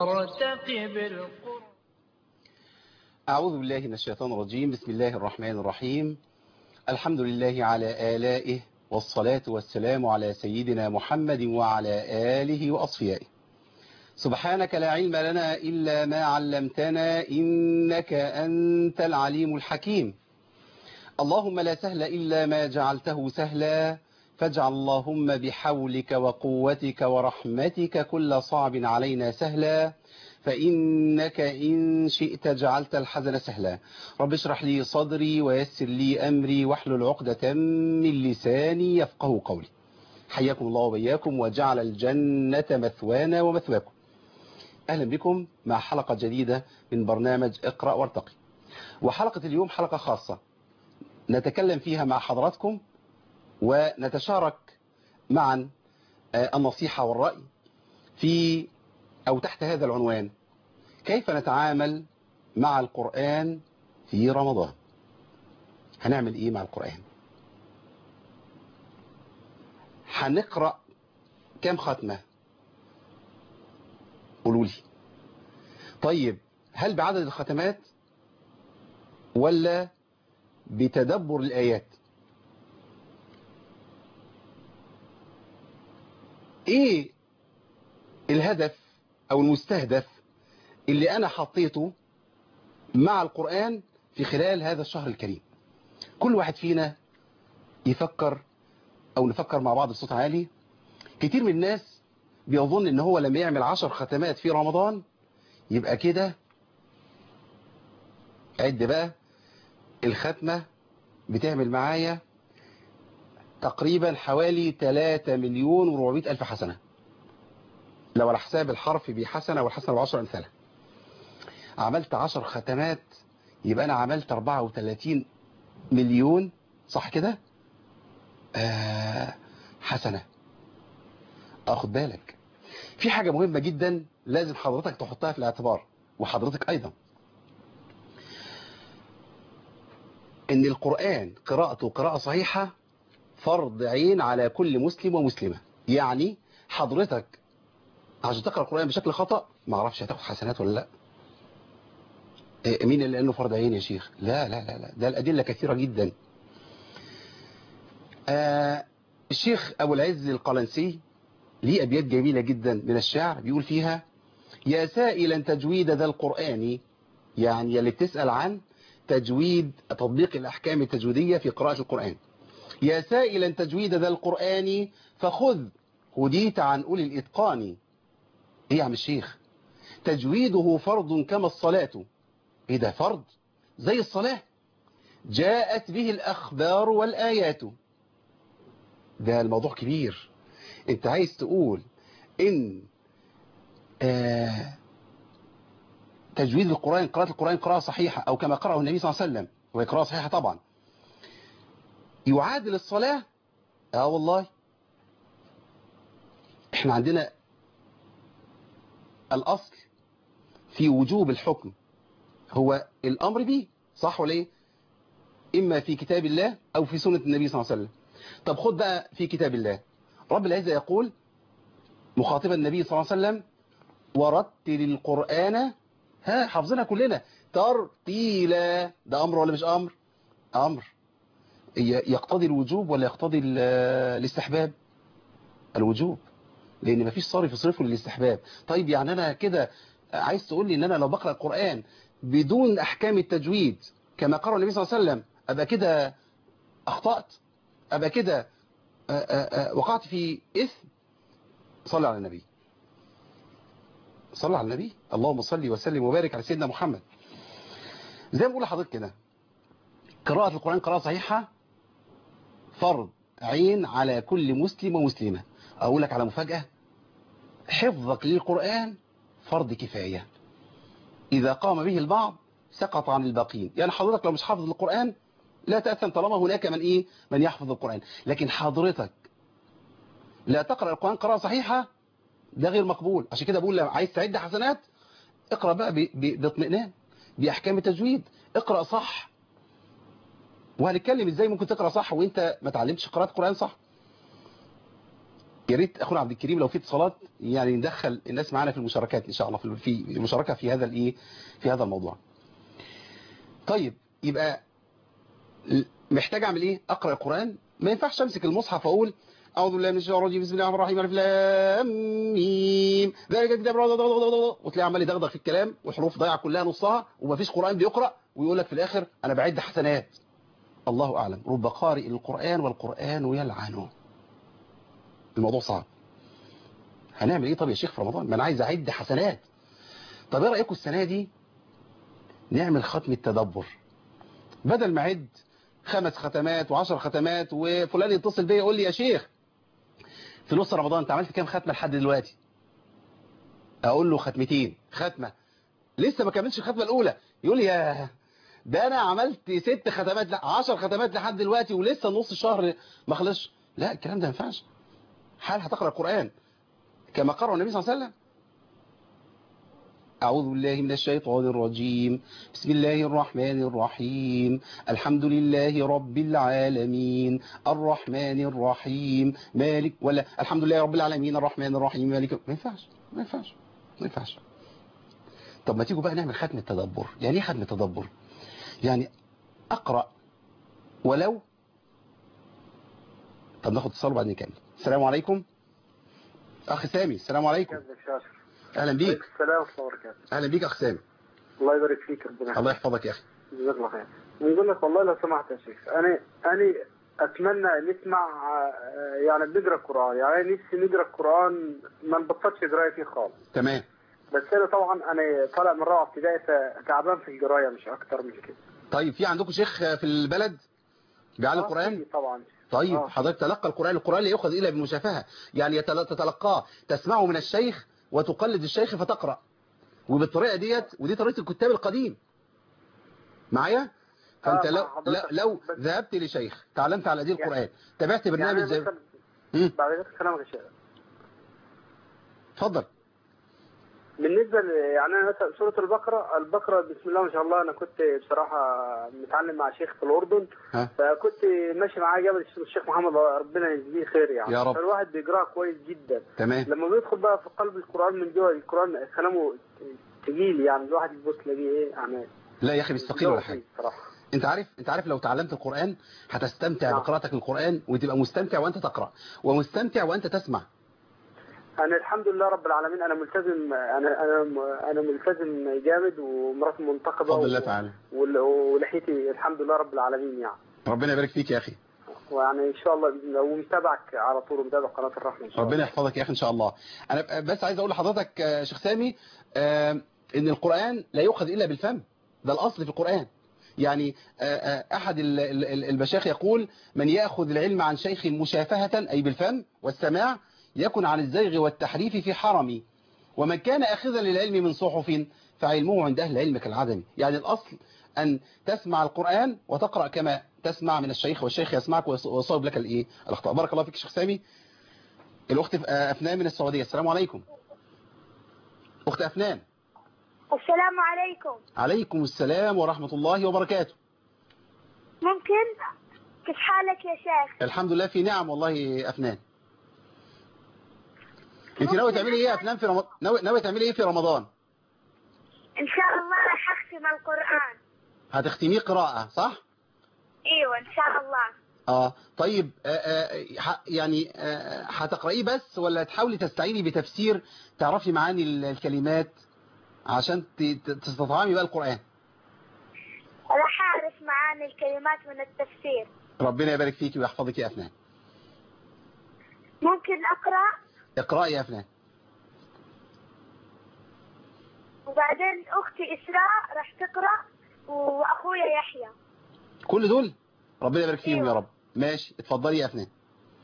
ارتقب القرآن أعوذ بالله من الشيطان الرجيم بسم الله الرحمن الرحيم الحمد لله على آلائه والصلاة والسلام على سيدنا محمد وعلى آله وأصفيائه سبحانك لا علم لنا إلا ما علمتنا إنك أنت العليم الحكيم اللهم لا سهل إلا ما جعلته سهلا فاجعل اللهم بحولك وقوتك ورحمتك كل صعب علينا سهلا فإنك إن شئت جعلت الحزن سهلا رب اشرح لي صدري ويسر لي أمري واحلل عقدة من لساني يفقه قولي حياكم الله وبياكم وجعل الجنة مثوانا ومثواكم أهلا بكم مع حلقة جديدة من برنامج اقرأ وارتقي وحلقة اليوم حلقة خاصة نتكلم فيها مع حضراتكم ونتشارك معا النصيحة والرأي في أو تحت هذا العنوان كيف نتعامل مع القرآن في رمضان هنعمل إيه مع القرآن هنقرأ كم ختمة قولوا لي طيب هل بعدد الختمات ولا بتدبر الآيات ايه الهدف او المستهدف اللي انا حطيته مع القرآن في خلال هذا الشهر الكريم كل واحد فينا يفكر او نفكر مع بعض بصوت عالي كتير من الناس بيظن ان هو لما يعمل عشر ختمات في رمضان يبقى كده عد بقى الختمة بتعمل معايا تقريبا حوالي 3 مليون و400 ألف حسنة لو على حساب الحرف بحسنة والحسنة بعشر أمثالها عملت 10 ختمات يبقى أنا عملت 34 مليون صح كده آه حسنة أخد بالك في حاجة مهمة جدا لازم حضرتك تحطها في الاعتبار وحضرتك أيضا ان القرآن قراءته قراءة صحيحة فرض عين على كل مسلم ومسلمة يعني حضرتك عشان تقرأ القرآن بشكل خطأ ما اعرفش هتاخد حسنات ولا لا إيه مين اللي انه فرض عين يا شيخ لا لا لا لا ده الأدلة كثيرة جدا آه الشيخ أبو العز القلنسي ليه أبيات جميلة جدا من الشعر بيقول فيها يا سائلا تجويد ذا القرآن يعني اللي بتسأل عن تجويد تطبيق الأحكام التجويدية في قراءة القرآن يا سائلا تجويد ذا القرآن فخذ هديت عن أولي الإتقان إيه يا عم الشيخ تجويده فرض كما الصلاة إيه ده فرض زي الصلاة جاءت به الأخبار والآيات ده الموضوع كبير انت عايز تقول ان آه تجويد القرآن قراءة القرآن قراءة صحيحة أو كما قرأه النبي صلى الله عليه وسلم وهي قراءة صحيحة طبعا يعادل الصلاة اه والله احنا عندنا الأصل في وجوب الحكم هو الأمر به صح ولا ايه إما في كتاب الله أو في سنة النبي صلى الله عليه وسلم طب خد بقى في كتاب الله رب العزة يقول مخاطبا النبي صلى الله عليه وسلم ورتل القرآن ها حافظينها كلنا ترتيلا ده أمر ولا مش أمر أمر يقتضي الوجوب ولا يقتضي الاستحباب الوجوب لأن مفيش صارف يصرفه للاستحباب طيب يعني أنا كده عايز تقول لي إن أنا لو بقرأ القرآن بدون أحكام التجويد كما قرأ النبي صلى الله عليه وسلم أبقى كده أخطأت أبقى كده وقعت في إثم صلى على النبي صلى على النبي اللهم صل وسلم وبارك على سيدنا محمد زي ما بقول لحضرتك كده قراءة القرآن قراءة صحيحة فرض عين على كل مسلم ومسلمة أقول لك على مفاجأة حفظك للقرآن فرض كفاية إذا قام به البعض سقط عن الباقين يعني حضرتك لو مش حافظ القرآن لا تأثم طالما هناك من إيه من يحفظ القرآن لكن حضرتك لا تقرأ القرآن قراءة صحيحة ده غير مقبول عشان كده بقول لو عايز تعد حسنات اقرأ بقى باطمئنان بأحكام التجويد اقرأ صح وهنتكلم ازاي ممكن تقرأ صح وانت ما تعلمتش قراءة القرآن صح يا ريت اخونا عبد الكريم لو في اتصالات يعني ندخل الناس معانا في المشاركات ان شاء الله في في المشاركه في هذا الايه في هذا الموضوع طيب يبقى محتاج اعمل ايه اقرا القران ما ينفعش امسك المصحف واقول اعوذ بالله من الشيطان الرجيم بسم الله الرحمن الرحيم الف لام ميم ذلك الكتاب وتلاقي عمال يدغدغ في الكلام وحروف ضايعه كلها نصها ومفيش قران بيقرا ويقول لك في الاخر انا بعد حسنات الله اعلم رب قارئ القران والقران يلعنه الموضوع صعب هنعمل ايه طب يا شيخ في رمضان ما انا عايز اعد حسنات طب ايه رايكم السنه دي نعمل ختم التدبر بدل ما اعد خمس ختمات وعشر ختمات وفلان يتصل بيا يقول لي يا شيخ في نص رمضان انت عملت كام ختمه لحد دلوقتي اقول له ختمتين ختمه لسه ما كملش الختمه الاولى يقول لي يا ده انا عملت ست ختمات لا 10 ختمات لحد دلوقتي ولسه نص الشهر ما خلصش لا الكلام ده ما ينفعش حال هتقرا القران كما قرأ النبي صلى الله عليه وسلم أعوذ بالله من الشيطان الرجيم بسم الله الرحمن الرحيم الحمد لله رب العالمين الرحمن الرحيم مالك ولا الحمد لله رب العالمين الرحمن الرحيم مالك ما ينفعش ما ينفعش ما ينفعش طب ما تيجوا بقى نعمل ختم التدبر يعني ايه ختم التدبر يعني أقرأ ولو طب ناخد اتصال وبعدين نكمل السلام عليكم أخ سامي السلام عليكم كيفك شاكر أهلا بيك السلام ورحمة الله وبركاته أهلا بيك أخ سامي الله يبارك فيك ربنا الله يحفظك يا أخي جزاك الله خير نقول لك والله لو سمحت يا شيخ أنا أنا أتمنى نسمع آه، يعني بنقرا القرآن يعني أنا نفسي نقرا القرآن ما نبطلش قراية فيه خالص تمام بس أنا طبعا أنا طالع من رابعة ابتدائي فتعبان في القراية مش أكتر من كده طيب في عندكم شيخ في البلد بيعلم آه، القرآن في طبعا طيب آه. حضرتك تلقى القرآن القرآن لا يؤخذ إلا بالمشافهة يعني يتل- تتلقاه تسمعه من الشيخ وتقلد الشيخ فتقرأ وبالطريقة ديت ودي طريقة الكتاب القديم معايا فانت آه، لو مع حضرتك. لا لو بس- ذهبت لشيخ تعلمت على دي يعني- القرآن تابعت برنامج يعني زي مثلا مم. بعد ذلك كلامك يا شيخ اتفضل بالنسبة ل- يعني أنا مثلا سورة البقرة البقرة بسم الله ما شاء الله أنا كنت بصراحة متعلم مع شيخ في الأردن ها فكنت ماشي معاه جبل الشيخ محمد ربنا يجزيه خير يعني يا رب. فالواحد بيقراه كويس جدا تمام لما بيدخل بقى في قلب القرآن من جوه القرآن كلامه تقيل يعني الواحد يبص تلاقيه إيه يعني لا يا أخي مش ثقيل ولا جو حاجة فيه بصراحة انت عارف انت عارف لو تعلمت القرآن هتستمتع نعم. بقراءتك للقرآن وتبقى مستمتع وانت تقرأ ومستمتع وانت تسمع أنا الحمد لله رب العالمين أنا ملتزم أنا أنا أنا ملتزم جامد ومراتي منتقبة بفضل الله و- تعالى وال- ولحيتي الحمد لله رب العالمين يعني ربنا يبارك فيك يا أخي ويعني ان شاء الله باذن الله ومتابعك على طول ومتابع قناه الرحمه ان شاء الله ربنا يحفظك يا أخي إن شاء الله أنا بس عايز أقول لحضرتك آه، شيخ سامي آه، إن القرآن لا يؤخذ إلا بالفم ده الأصل في القرآن يعني آه، آه، أحد ال- ال- ال- المشايخ يقول من يأخذ العلم عن شيخ مشافهة أي بالفم والسماع يكن عن الزيغ والتحريف في حرمي ومن كان أخذا للعلم من صحف فعلمه عند أهل العلم كالعدم يعني الأصل أن تسمع القرآن وتقرأ كما تسمع من الشيخ والشيخ يسمعك ويص- ويصوب لك الإيه الأخطاء بارك الله فيك شيخ سامي الأخت ف- آه، أفنان من السعودية السلام عليكم أخت أفنان السلام عليكم عليكم السلام ورحمة الله وبركاته ممكن كيف حالك يا شيخ الحمد لله في نعم والله يا أفنان انت ناوي تعملي ايه يا أفنان في رمضان ناوي ناوي تعملي ايه في رمضان ان شاء الله حختم القرآن هتختميه قراءة صح ايوه ان شاء الله اه طيب آه آه ح- يعني آه هتقرأيه بس ولا تحاولي تستعيني بتفسير تعرفي معاني ال- الكلمات عشان ت- ت- تستطعمي بقى القرآن راح اعرف معاني الكلمات من التفسير ربنا يبارك فيكي ويحفظك يا أفنان ممكن اقرا اقرأي يا أفنان وبعدين اختي اسراء راح تقرا واخويا يحيى كل دول ربنا يبارك فيهم يا أيوة. رب ماشي اتفضلي يا أفنان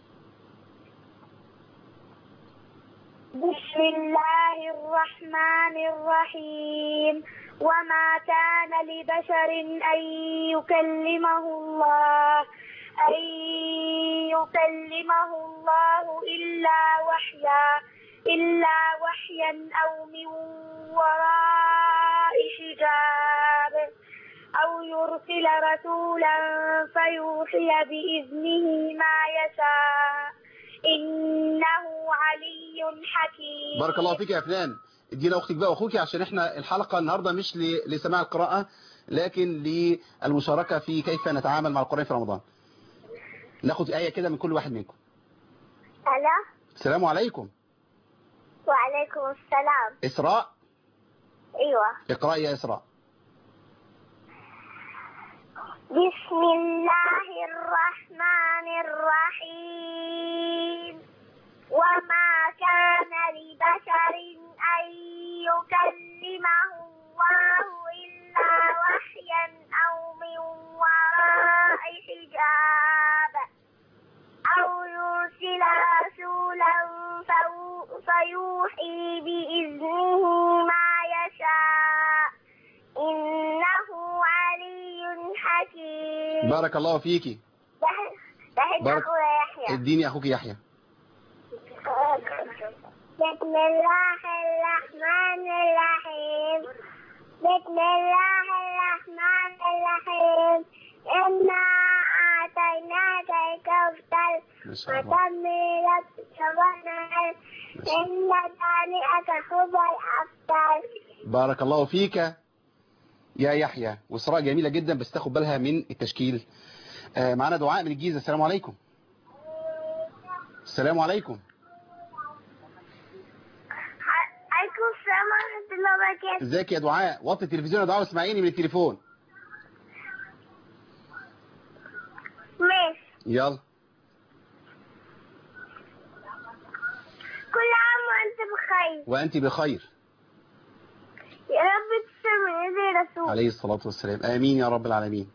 بسم الله الرحمن الرحيم وما كان لبشر أن يكلمه الله أن يكلمه الله إلا وحيا إلا وحيا أو من وراء حجاب أو يرسل رسولا فيوحي بإذنه ما يشاء إنه حكيم بارك الله فيك يا افنان ادينا اختك بقى واخوك عشان احنا الحلقة النهاردة مش ل- لسماع القراءة لكن للمشاركة في كيف نتعامل مع القرآن في رمضان ناخد آية كده من كل واحد منكم ألا السلام عليكم وعليكم السلام إسراء أيوة اقرأي يا إسراء بسم الله الرحمن الرحيم وما كان لبشر أن يكلمه الله إلا وحيا أو من وراء حجاب أو يرسل رسولا فو- فيوحي بإذنه ما يشاء إنه علي حكيم بارك الله فيكي بحب بارك- أخويا يحيى اديني أخوك يحيى بسم الله الرحمن الرحيم بسم الله الرحمن الرحيم إنا أعطيناك الكوثر ما شاء الله فصل لربك وانحر إن شانئك هو الأبتر بارك الله فيك يا يحيى وإسراء جميلة جدا بس تاخد بالها من التشكيل آه، معانا دعاء من الجيزة السلام عليكم السلام عليكم عليكم السلام ورحمة الله وبركاته ازيك يا دعاء وطي التلفزيون يا دعاء واسمعيني من التليفون ماشي يلا كل عام وأنت بخير وأنت بخير يا رب تسلم يدي رسول عليه الصلاة والسلام آمين يا رب العالمين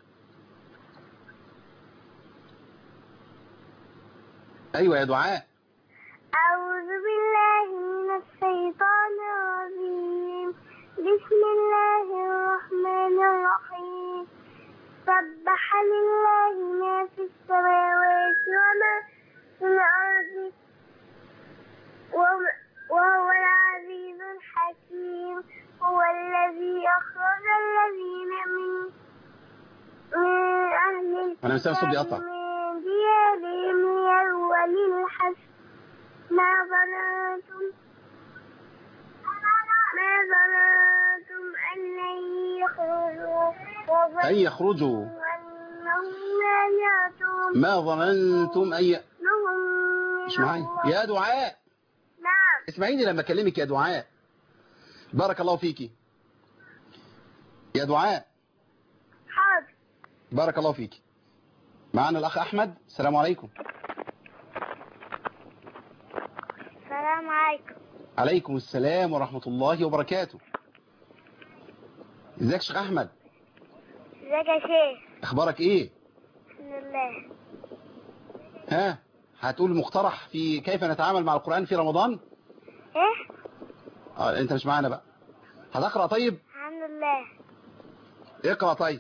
أيوة يا دعاء أعوذ بالله من الشيطان الرجيم بسم الله الرحمن الرحيم سبح لله ما في السماوات وما في الأرض وم- وهو العزيز الحكيم هو الذي أخرج الذين من من أهل أنا مش سامع صوت بيقطع. من ديارهم لأول الحشر ما ظننتم ما ظننتم أن لن يخرجوا أن يخرجوا وأنهم مانعتهم ما ظننتم أن ي... نهم من مش معايا الله. يا دعاء نعم اسمعيني لما أكلمك يا دعاء بارك الله فيكي يا دعاء حاضر بارك الله فيكي معنا الأخ أحمد السلام عليكم السلام عليكم عليكم السلام ورحمة الله وبركاته ازيك يا شيخ أحمد ازيك يا شيخ أخبارك إيه الحمد لله ها هتقول مقترح في كيف نتعامل مع القرآن في رمضان ايه آه انت مش معانا بقى هتقرأ طيب الحمد لله اقرأ طيب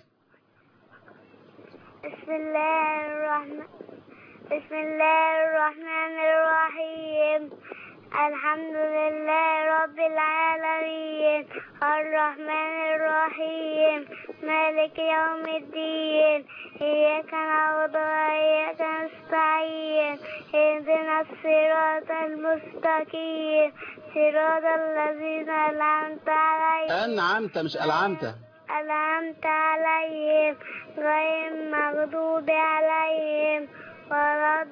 بسم الله الرحمن بسم الله الرحمن الرحيم الحمد لله رب العالمين الرحمن الرحيم مالك يوم الدين إياك نعبد وإياك نستعين اهدنا الصراط المستقيم صراط الذين أنعمت عليهم أنعمت مش ألعمت أنعمت عليهم غير المغضوب عليهم ولا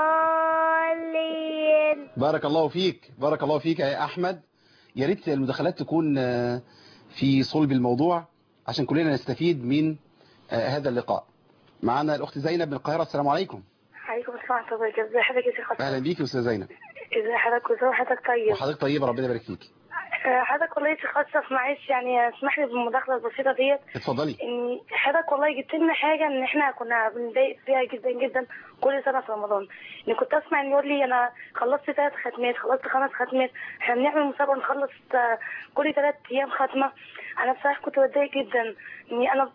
الضالين بارك الله فيك بارك الله فيك يا أحمد يا ريت المداخلات تكون آه، في صلب الموضوع عشان كلنا نستفيد من آه، هذا اللقاء معنا الأخت زينب من القاهرة السلام عليكم عليكم السلام ورحمة الله وبركاته ازي حضرتك يا شيخ حسن أهلا بيك يا أستاذة زينب ازي حضرتك وازي حضرتك طيب وحضرتك طيبة ربنا يبارك فيك آه، حضرتك والله يا شيخ اشرف معلش يعني اسمح لي بالمداخلة البسيطة ديت اتفضلي ان حضرتك والله جبت لنا حاجة ان احنا كنا بنضايق فيها جدا جدا كل سنة في رمضان ان كنت اسمع ان يقول لي انا خلصت ثلاث ختمات خلصت خمس ختمات احنا بنعمل مسابقة نخلص آه، كل ثلاث ايام ختمة انا بصراحة كنت بتضايق جدا اني انا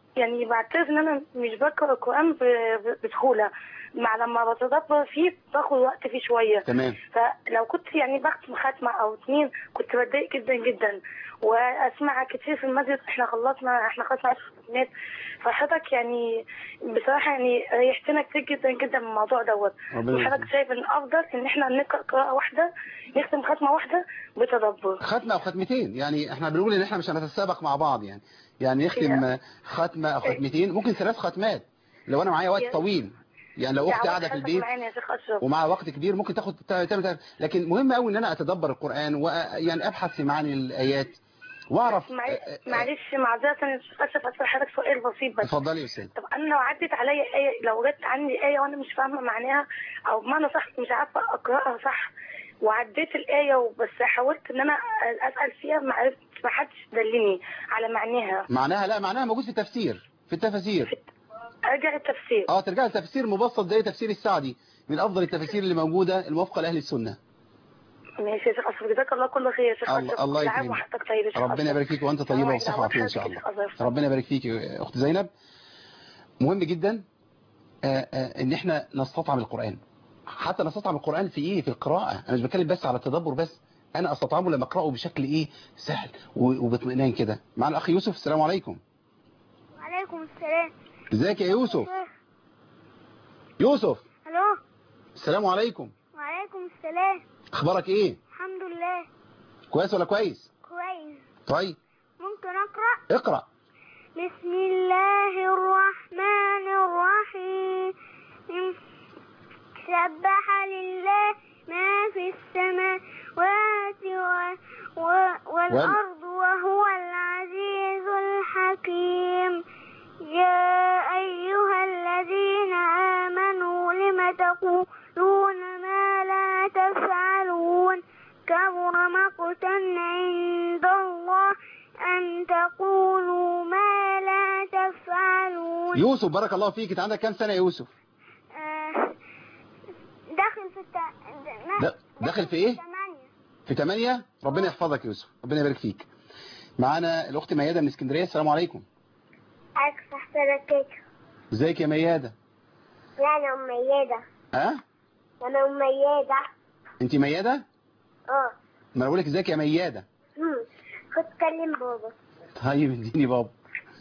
يعني بعترف ان انا مش بقرا القران ب- ب- بسهوله مع لما بتدبر فيه باخد وقت فيه شويه تمام فلو كنت يعني بختم ختمه او اتنين كنت بتضايق جدا جدا واسمع كتير في المسجد احنا خلصنا احنا خلصنا عشر ختمات فحضرتك يعني بصراحه يعني ريحتنا كتير جدا جدا من الموضوع دوت ربنا وحضرتك يخليك. شايف ان الافضل ان احنا نقرا قراءه واحده نختم ختمه واحده بتدبر ختمة او ختمتين يعني احنا بنقول ان احنا مش هنتسابق مع بعض يعني يعني نختم ختمة او ختمتين ممكن ثلاث ختمات لو انا معايا وقت يا- طويل يعني لو اختي يا قاعده في حضرتك البيت معانا يا شيخ اشرف ومع وقت كبير ممكن تاخد تعمل تعمل- لكن مهم قوي ان انا اتدبر القرآن ويعني ابحث في معاني الايات واعرف معلش معلش معذرة يا شيخ اشرف اسال حضرتك سؤال بسيط بس اتفضلي يا استاذ طب انا لو عدت عليا ايه لو جت عندي ايه وانا مش فاهمه معناها او بمعنى صح مش عارفه اقراها صح وعديت الايه وبس حاولت ان انا اسال فيها ما عرفت ما حدش دلني على معناها معناها لا معناها موجود في التفسير في التفاسير ارجع التفسير اه ترجع لتفسير مبسط زي تفسير السعدي من افضل التفاسير اللي موجوده الموافقه لاهل السنه ماشي يا شيخ اشرف جزاك الله كل خير يا شيخ الله- اشرف الله كل عام يكرمك. وحضرتك طيب يا شيخ ربنا أشرف. يبارك فيك وانت طيبه الله وصحه يعوض وعافيه ان شاء حضرتك الله يا شيخ أشرف. ربنا يبارك فيك يا اخت زينب مهم جدا آه، آه، ان احنا نستطعم القرآن حتى نستطعم القرآن في ايه في القراءة انا مش بتكلم بس على التدبر بس انا استطعمه لما اقراه بشكل ايه سهل و- وباطمئنان كده معنا الاخ يوسف السلام عليكم وعليكم السلام ازيك يا يوسف يوسف الو السلام عليكم وعليكم السلام اخبارك ايه الحمد لله كويس ولا كويس كويس طيب ممكن اقرا اقرأ بسم الله الرحمن الرحيم سبح لله ما في السماوات و... و... والأرض وهو العزيز الحكيم يا أيها الذين آمنوا لم تقولون ما لا تفعلون كبر مقتا عند الله أن تقولوا ما لا تفعلون يوسف بارك الله فيك انت عندك كام سنة يا يوسف آه، داخل في الت... دا- داخل في إيه؟ ثمانية في 8 ربنا يحفظك يا يوسف ربنا يبارك فيك معانا الاخت ميادة من اسكندرية السلام عليكم أكثر سنتك ازيك يا ميادة لا أنا مميزة ها أنا مميزة انت ميادة اه ما انا بقول لك ازيك يا ميادة هم. كنت كلم بابا طيب اديني بابا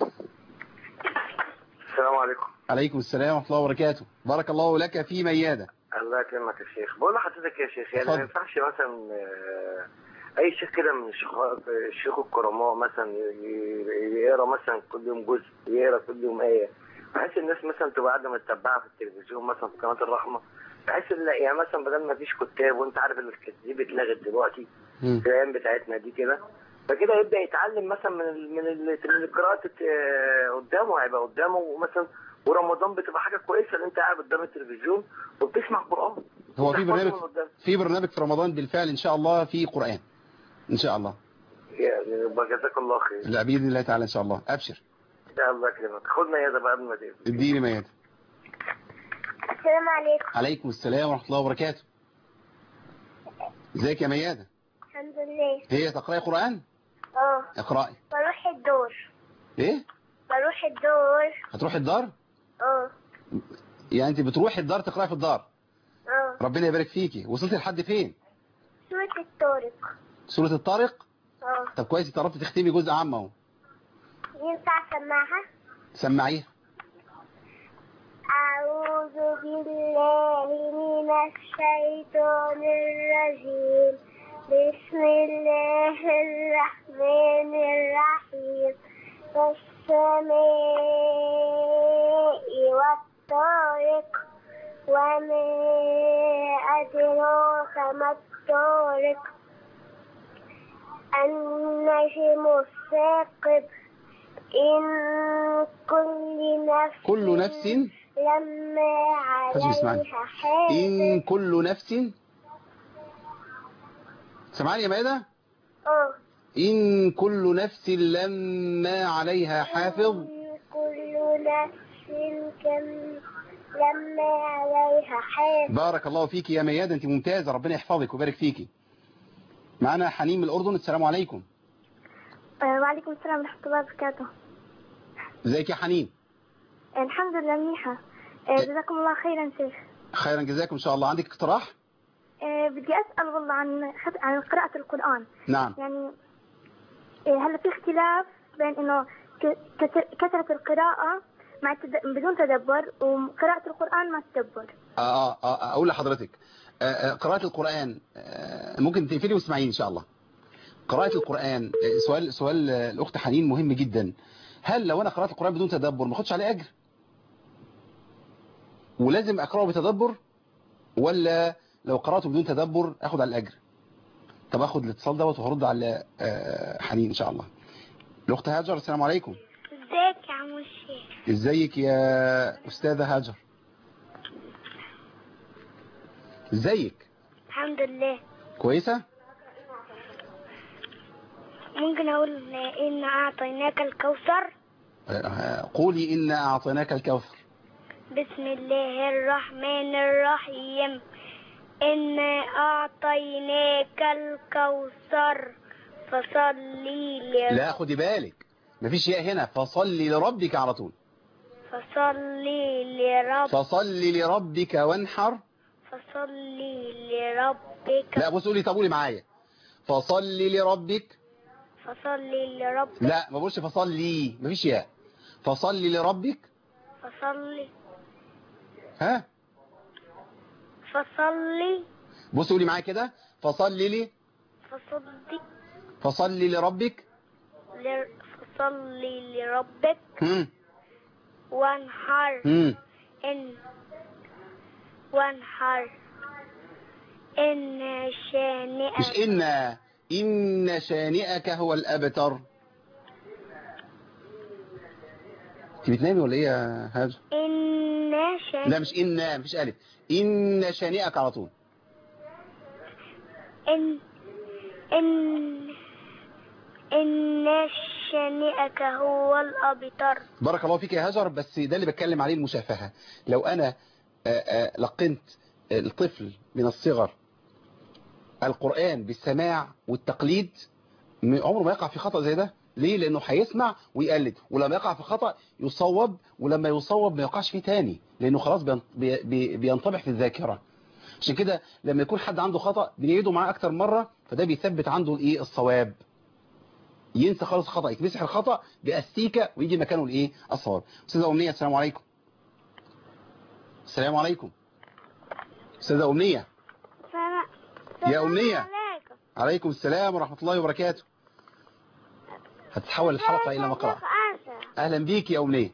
السلام عليكم عليكم السلام ورحمة الله وبركاته بارك الله لك في ميادة الله يكرمك يا شيخ بقول لحضرتك يا شيخ يعني اتفضل. ما ينفعش مثلا آه، اي شيخ كده من الشيخ الشيوخ الكرماء مثلا ي- ي- يقرا مثلا كل يوم جزء يقرا كل يوم ايه بحيث الناس مثلا تبقى قاعده متبعه في التلفزيون مثلا في قناه الرحمه بحيث ان يعني مثلا بدل ما فيش كتاب وانت عارف ان الكتاب اتلغت دلوقتي مم. في الايام بتاعتنا دي كده فكده يبدا يتعلم مثلا من ال من ال من القراءات آه، قدامه هيبقى قدامه مثلا ورمضان بتبقى حاجه كويسه ان انت قاعد قدام التلفزيون وبتسمع قران هو في وتحفظه برنامج من قدام. في برنامج في رمضان بالفعل ان شاء الله في قرآن ان شاء الله يعني يبقى جزاك الله خير لا باذن الله تعالى ان شاء الله ابشر يا الله يكرمك خدنا يا ده بقى قبل ما تقفل اديني ميادة السلام عليكم عليكم السلام ورحمة الله وبركاته ازيك يا ميادة الحمد لله هي تقرأي قرآن اه اقرأي بروح الدور ايه بروح الدور هتروحي الدار اه يعني انت بتروحي الدار تقرأي في الدار اه ربنا يبارك فيكي وصلتي لحد فين سورة الطارق سورة الطارق اه طب كويس انت قربتي تختمي جزء عام اهو ينفع اسمعها سمعيها أعوذ بالله من الشيطان الرجيم بسم الله الرحمن الرحيم والسماء والطارق وما أدراك ما الطارق النجم الثاقب إن كل نفس كل نفس لما حسبي اسمعني. عليها حافظ إن كل نفس سمعني يا ميادة اه إن كل نفس لما عليها حافظ إن كل نفس كم لما عليها حافظ بارك الله فيك يا ميادة انت ممتازة ربنا يحفظك ويبارك فيكي معنا حنين من الأردن السلام عليكم وعليكم السلام ورحمة الله وبركاته ازيك يا حنين الحمد لله منيحة آه، جزاكم الله خيرا شيخ خيرا جزاكم ان شاء الله عندك اقتراح آه، بدي أسأل والله عن خط- عن قراءة القرآن نعم يعني آه، هلا في اختلاف بين إنه ك- كثر- كثرة القراءة مع التد... بدون تدبر وقراءة القرآن مع التدبر آه آه آه اقول لحضرتك آه آه قراءة القرآن آه ممكن تقفلي واسمعيني ان شاء الله قراءة القرآن آه، سؤال سؤال آه، الاخت حنين مهم جدا هل لو انا قرأت القرآن بدون تدبر ما اخدش عليه اجر ولازم اقرأه بتدبر ولا لو قرأته بدون تدبر اخد على الاجر طب اخد الاتصال دوت وهرد على آه، حنين ان شاء الله الاخت هاجر السلام عليكم ازيك يا عم الشيخ ازيك يا استاذة هاجر ازيك الحمد لله كويسة ممكن أقول إن أعطيناك الكوثر آه، قولي إنا أعطيناك الكوثر بسم الله الرحمن الرحيم إنا أعطيناك الكوثر فصلي لربك لا خدي بالك مفيش ياء هنا فصلي لربك على طول فصلي لرب فصلي لربك وانحر فصلي لربك لا بص قولي طب قولي معايا فصلي لربك فصلي لربك لا ما بقولش فصلي مفيش ياء فصلي لربك فصلي ها فصلي بص قولي معايا كده فصلي لي فصلي فصلي لربك لر... فصلي لربك هم وانحر هم إن وانحر إن شانئك مش إن إن شانئك هو الأبتر انت بتنامي ولا ايه يا هاجر إن شانئك لا مش إن مفيش ألف إن شانئك على طول إن إن إن شانئك هو الأبتر بارك الله فيك يا هاجر بس ده اللي بتكلم عليه المشافهة لو أنا آه، آه، لقنت الطفل من الصغر القرآن بالسماع والتقليد م- عمره ما يقع في خطأ زي ده ليه لأنه هيسمع ويقلد ولما يقع في خطأ يصوب ولما يصوب ما يقعش فيه تاني لأنه خلاص بين- بي- بي- بينطبع في الذاكرة عشان كده لما يكون حد عنده خطأ بنعيده معاه أكتر مرة فده بيثبت عنده الإيه الصواب ينسى خالص خطأ يتمسح الخطأ بأستيكة ويجي مكانه الإيه الصواب أستاذة أمنية السلام عليكم السلام عليكم أستاذة أمنية يا أمنية عليكم عليكم السلام ورحمة الله وبركاته هتتحول الحلقة إلى مقرأة أهلا بيك يا أمنية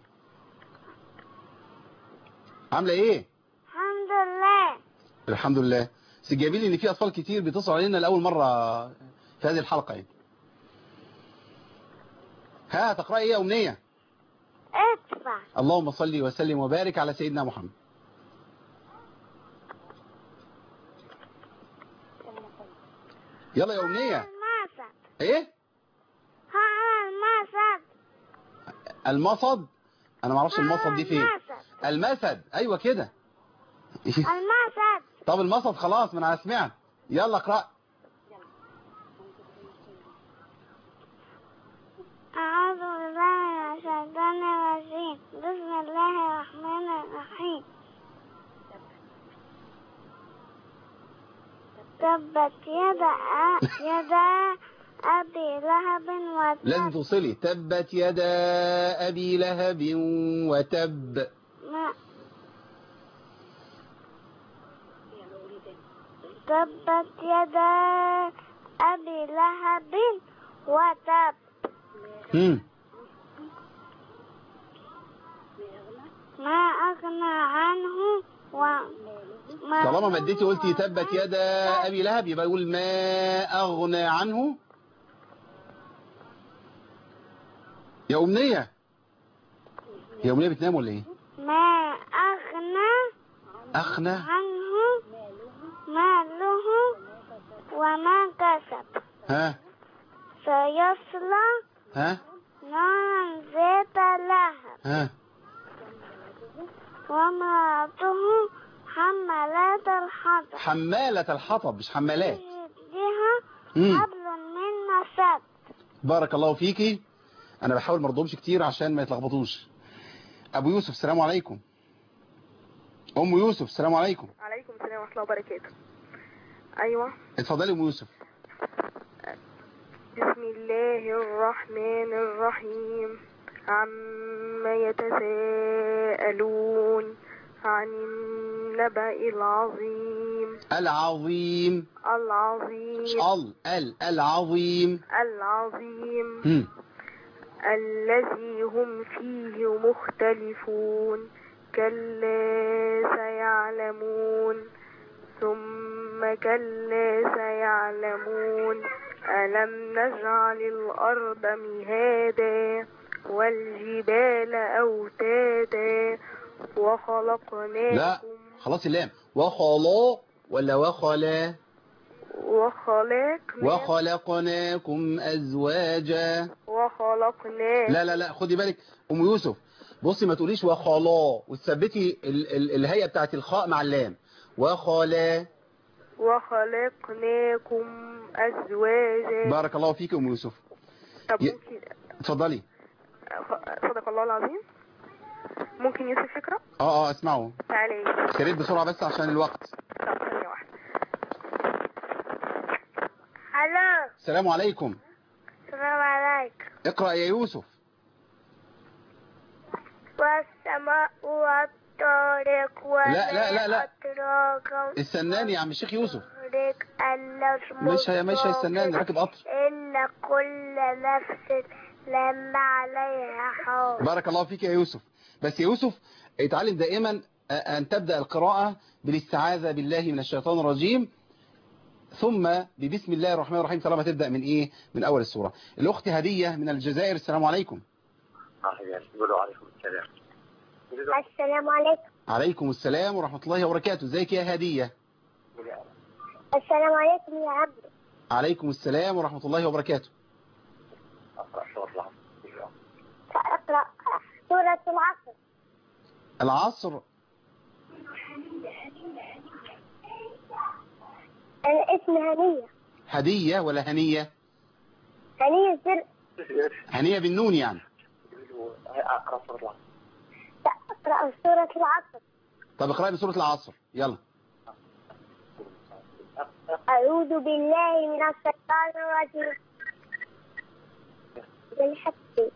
عاملة إيه الحمد لله الحمد لله بس جايبين لي إن في أطفال كتير بيتصلوا علينا لأول مرة في هذه الحلقة يعني. ها تقرأي إيه يا أمنية ادفع اللهم صل وسلم وبارك على سيدنا محمد يلا يا أمنية الماسد إيه ها الماسد المصد أنا معرفش المصد دي فين الماسد المسد أيوة كده الماسد طب المصد خلاص ما أنا سمعت يلا اقرأ أعوذ بالله من الشيطان الرجيم بسم الله الرحمن الرحيم تبت يدا يدا أبي لهب لازم وتب توصلي تبت يدا أبي لهب وتب ما تبت يدا أبي لهب وتب هم. ما أغنى عنه وما طالما ما اديتي قلتي تبت يدا أبي لهب يبقى يقول ما أغنى عنه يا أمنية يا أمنية بتنام ولا إيه ما أغنى أخنى عنه ماله وما كسب ها سيصلى ها نارا ذات لهب ها وامرأته حملات الحطب حمالة الحطب مش حمالات في يدها مم. حبل من مسد بارك الله فيكي انا بحاول ما ارضهمش كتير عشان ما يتلخبطوش ابو يوسف السلام عليكم ام يوسف السلام عليكم عليكم السلام ورحمة الله وبركاته أيوة اتفضلي ام يوسف بسم الله الرحمن الرحيم عما يتساءلون عن النبأ العظيم العظيم العظيم مش ال ال العظيم العظيم هم. الذي هم فيه مختلفون كلا سيعلمون ثم كلا سيعلمون ألم نجعل الأرض مهادا والجبال أوتادا وخلقناكم لا خلاص اللام وخلا ولا وخلا وخلقنا وخلقناكم أزواجا وخلقناكم لا لا لا خدي بالك أم يوسف بصي ما تقوليش وخلا وتثبتي ال ال الهيئة بتاعت الخاء مع اللام وخلا وخلقناكم أزواجا بارك الله فيك أم يوسف طب ي- ممكن اتفضلي صدق الله العظيم ممكن يوسف فكرة اه اه اسمعوا تعالي يا ريت بسرعة بس عشان الوقت طب ثانية واحدة الو السلام عليكم السلام عليكم اقرأ يا يوسف والسماء والطارق لا، لا، لا، لا. أتراكم استناني يا عم الشيخ يوسف طارق النجم مش هي مش هيستناني راكب قطر إن كل نفس لما عليها حافظ بارك الله فيك يا يوسف بس يا يوسف اتعلم دائما أن تبدأ القراءة بالاستعاذة بالله من الشيطان الرجيم ثم ببسم الله الرحمن الرحيم طالما تبدأ من إيه من أول السورة الأخت هدية من الجزائر السلام عليكم يقولوا عليكم السلام السلام عليكم عليكم السلام ورحمة الله وبركاته ازيك يا هدية السلام عليكم يا عبد عليكم السلام ورحمة الله وبركاته سأقرأ سورة العصر العصر أنا اسمي هنية هدية ولا هنية هنية زر هنية بالنون يعني سأقرأ سورة العصر طب اقرأي بسورة العصر يلا أعوذ بالله من الشيطان الرجيم بالحق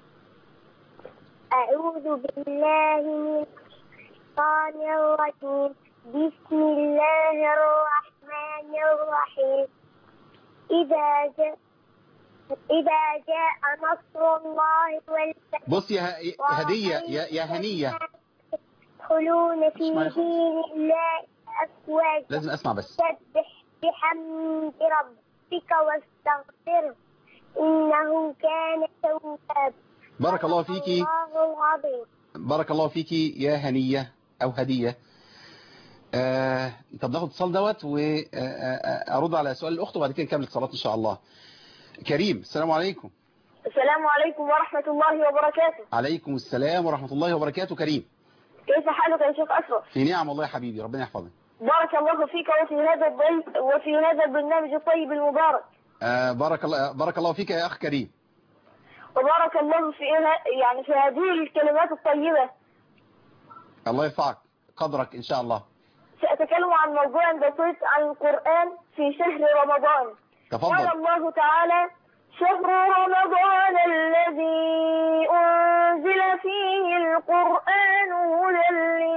أعوذ بالله من الشيطان الرجيم بسم الله الرحمن الرحيم إذا جاء إذا جاء نصر الله والفتح بص يا ه- هدية يا, يا هنية يدخلون في اسمعي خالص. دين الله أفواجا لازم اسمع بس سبح بحمد ربك واستغفره إنه كان توابا بارك الله فيكي الله العظيم بارك الله فيكي يا هنية أو هدية آه طب ناخد اتصال دوت وأرد على سؤال الأخت وبعد كده نكمل اتصالات إن شاء الله كريم السلام عليكم السلام عليكم ورحمة الله وبركاته عليكم السلام ورحمة الله وبركاته كريم كيف حالك يا شيخ أشرف في نعم والله يا حبيبي ربنا يحفظك بارك الله فيك وفي هذا الضيف وفي هذا البرنامج الطيب المبارك آه بارك الله بارك الله فيك يا أخ كريم وبارك الله في يعني في هذه الكلمات الطيبة الله يرفعك قدرك إن شاء الله سأتكلم عن موضوع بسيط عن القرآن في شهر رمضان قال تفضل الله تعالى شهر رمضان الذي أنزل فيه القرآن هدى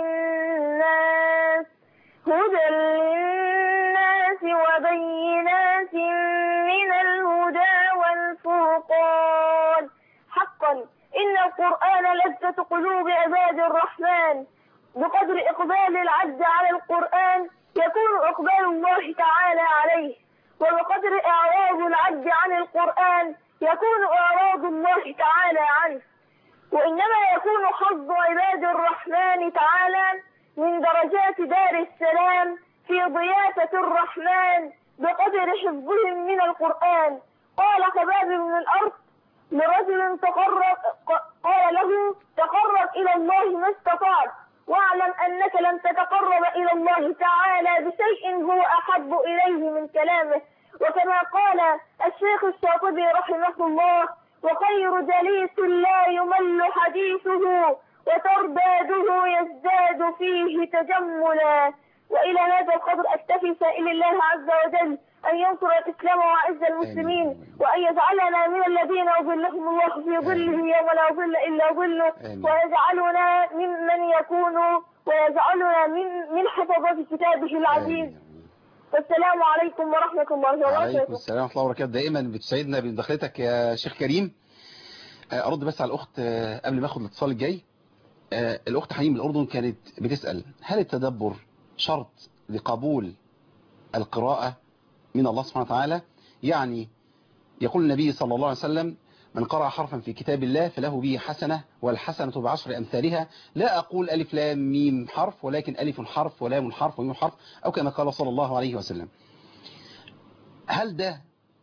للناس هدى للناس وبينات من الهدى والفرقان حقا إن القرآن لذة قلوب عباد الرحمن بقدر إقبال العبد على القرآن يكون إقبال الله تعالى عليه وبقدر إعراض العبد عن القرآن يكون إعراض الله تعالى عنه وإنما يكون حظ عباد الرحمن تعالى من درجات دار السلام في ضيافة الرحمن بقدر حفظهم من القرآن قال خباب من الأرض لرجل تقرب قال له تقرب إلى الله ما استطعت واعلم أنك لن تتقرب إلى الله تعالى بشيء هو أحب إليه من كلامه وكما قال الشيخ الشاطبي رحمه الله وخير جليس لا يمل حديثه وترداده يزداد فيه تجملا وإلى هذا القدر أكتفي سائل الله عز وجل أن ينصر الإسلام وأعز المسلمين آمين. وأن يجعلنا من الذين يظلهم الله في ظله يوم لا ظل إلا ظله آمين. ويجعلنا ممن يكون ويجعلنا من من حفظة كتابه العزيز آمين. والسلام عليكم ورحمة الله عليكم وبركاته السلام ورحمة الله وبركاته دائما بتسعدنا بمداخلتك يا شيخ كريم آه، أرد بس على الأخت آه، قبل ما أخد الاتصال الجاي آه، الأخت حنين من الأردن كانت بتسأل هل التدبر شرط لقبول القراءة من الله سبحانه وتعالى يعني يقول النبي صلى الله عليه وسلم من قرأ حرفا في كتاب الله فله به حسنة والحسنة بعشر أمثالها لا أقول ألف لام ميم حرف ولكن ألف حرف ولام حرف وميم حرف أو كما قال صلى الله عليه وسلم هل ده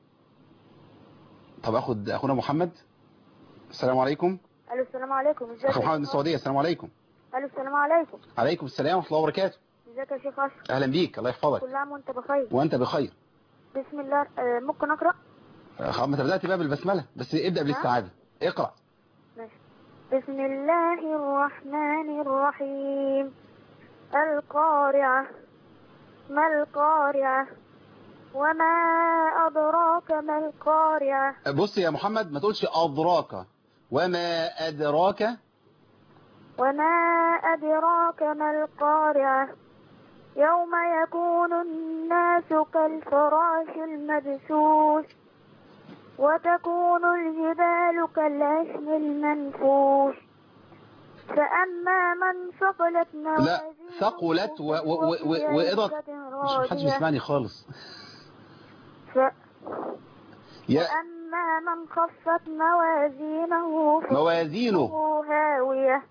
طب أخد أخونا محمد السلام عليكم ألو السلام عليكم ازيك أخو يا محمد من شيخ السعودية السلام عليكم ألو السلام عليكم عليكم السلام ورحمة الله وبركاته ازيك يا شيخ أشرف أهلا بيك الله يحفظك كل عام وأنت بخير وأنت بخير بسم الله آه، ممكن أقرأ آه، خلاص ما أنت بدأت بقى بالبسملة بس ابدأ بالاستعاذة اقرأ ماشي. بسم الله الرحمن الرحيم القارعة ما القارعة وما أدراك ما القارعة بص يا محمد ما تقولش أدراك وما أدراك وما أدراك ما القارعة يوم يكون الناس كالفراش المبثوث وتكون الجبال كالعشم المنفوش فأما من ثقلت موازينه لا ثقلت و- و- و- و- وإضغط مش محدش بيسمعني خالص ف... يا وأما من خفت موازينه موازينه هاوية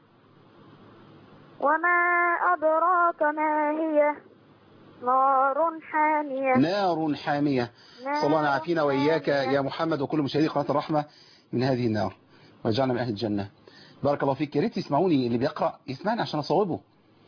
وما أدراك ما هي نار حامية نار حامية صلى الله عليه يعافينا وإياك يا محمد وكل مشاهدي قناة الرحمة من هذه النار ويجعلنا من أهل الجنة بارك الله فيك يا ريت يسمعوني اللي بيقرأ يسمعني عشان أصوبه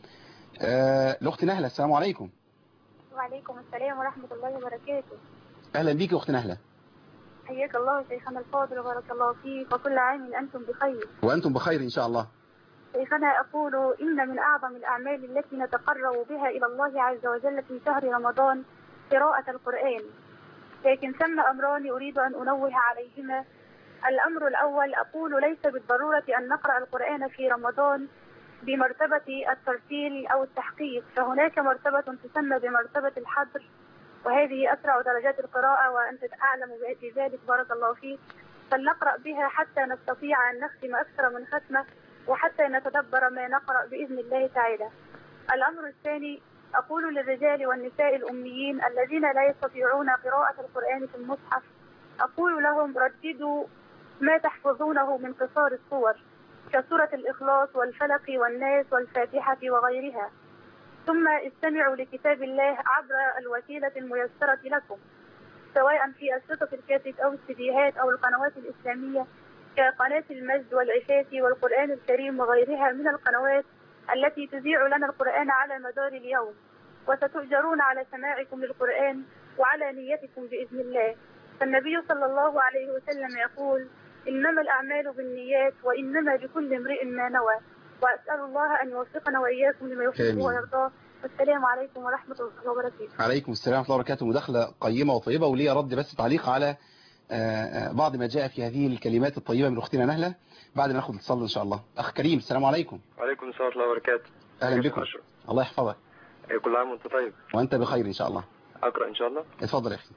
آه، الأخت نهلة السلام عليكم وعليكم السلام ورحمة الله وبركاته أهلا بيك يا أخت نهلة حياك الله شيخنا الفاضل وبارك الله فيك وكل عام أنتم بخير وأنتم بخير إن شاء الله شيخنا أقول إن من أعظم الأعمال التي نتقرب بها إلى الله عز وجل في شهر رمضان قراءة القرآن لكن ثم أمران أريد أن أنوه عليهما الأمر الأول أقول ليس بالضرورة أن نقرأ القرآن في رمضان بمرتبة الترتيل أو التحقيق فهناك مرتبة تسمى بمرتبة الحضر وهذه أسرع درجات القراءة وأنت أعلم بذلك بارك الله فيك فلنقرأ بها حتى نستطيع أن نختم أكثر من ختمة وحتى نتدبر ما نقرأ بإذن الله تعالى الأمر الثاني أقول للرجال والنساء الأميين الذين لا يستطيعون قراءة القرآن في المصحف أقول لهم رددوا ما تحفظونه من قصار الصور كسورة الإخلاص والفلق والناس والفاتحة وغيرها ثم استمعوا لكتاب الله عبر الوسيلة الميسرة لكم سواء في أشرطة الكاسيت أو السيديهات أو القنوات الإسلامية كقناة المجد والعفاف والقرآن الكريم وغيرها من القنوات التي تذيع لنا القرآن على مدار اليوم وستؤجرون على سماعكم للقرآن وعلى نيتكم بإذن الله فالنبي صلى الله عليه وسلم يقول إنما الأعمال بالنيات وإنما لكل امرئ ما نوى وأسأل الله أن يوفقنا وإياكم لما آمين. يحبه ويرضاه والسلام عليكم ورحمة الله وبركاته عليكم السلام ورحمة الله وبركاته مداخلة قيمة وطيبة ولي رد بس تعليق على آه، آه، بعض ما جاء في هذه الكلمات الطيبة من أختنا نهلة بعد ما ناخد اتصال إن شاء الله أخ كريم السلام عليكم وعليكم السلام ورحمة الله وبركاته أهلا بكم أشرف. الله يحفظك إيه، كل عام وانت طيب وأنت بخير إن شاء الله أقرأ إن شاء الله اتفضل يا أخي